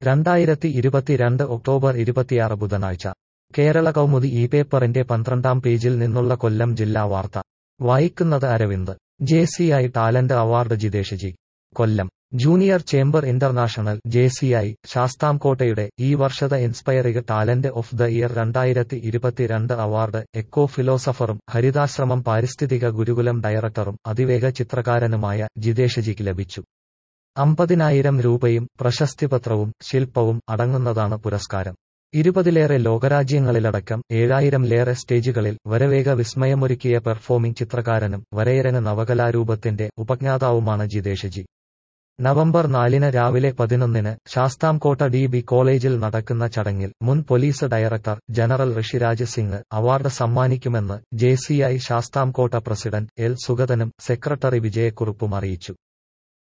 രണ്ടായിരത്തി ഇരുപത്തിരണ്ട് ഒക്ടോബർ ഇരുപത്തിയാറ് ബുധനാഴ്ച കേരള കൗമുദി ഈ പേപ്പറിന്റെ പന്ത്രണ്ടാം പേജിൽ നിന്നുള്ള കൊല്ലം ജില്ലാ വാർത്ത വായിക്കുന്നത് Aravind J C I talent award Jithesh G Kollam junior chamber international J C I ശാസ്താംകോട്ടയുടെ ഈ വർഷത്തെ inspiring talent of the year രണ്ടായിരത്തി ഇരുപത്തിരണ്ട് അവാർഡ് എക്കോ ഫിലോസഫറും ഹരിതാശ്രമം പാരിസ്ഥിതിക ഗുരുകുലം ഡയറക്ടറും അതിവേഗ ചിത്രകാരനുമായ ജിതേഷ് ജിക്ക് ലഭിച്ചു അമ്പതിനായിരം രൂപയും പ്രശസ്തിപത്രവും ശില്പവും അടങ്ങുന്നതാണ് പുരസ്കാരം ഇരുപതിലേറെ ലോകരാജ്യങ്ങളിലടക്കം ഏഴായിരംലേറെ സ്റ്റേജുകളിൽ വരവേഗ വിസ്മയമൊരുക്കിയ പെർഫോമിംഗ് ചിത്രകാരനും വരയരന് നവകലാരൂപത്തിന്റെ ഉപജ്ഞാതാവുമാണ് ജിതേഷ് ജി നവംബർ നാലിന് രാവിലെ പതിനൊന്നിന് ശാസ്താംകോട്ട ഡി ബി കോളേജിൽ നടക്കുന്ന ചടങ്ങിൽ മുൻ police director general Rishiraj Singh award സമ്മാനിക്കുമെന്ന് J C I Sasthamkotta president L സുഗതനും സെക്രട്ടറി വിജയക്കുറുപ്പും അറിയിച്ചു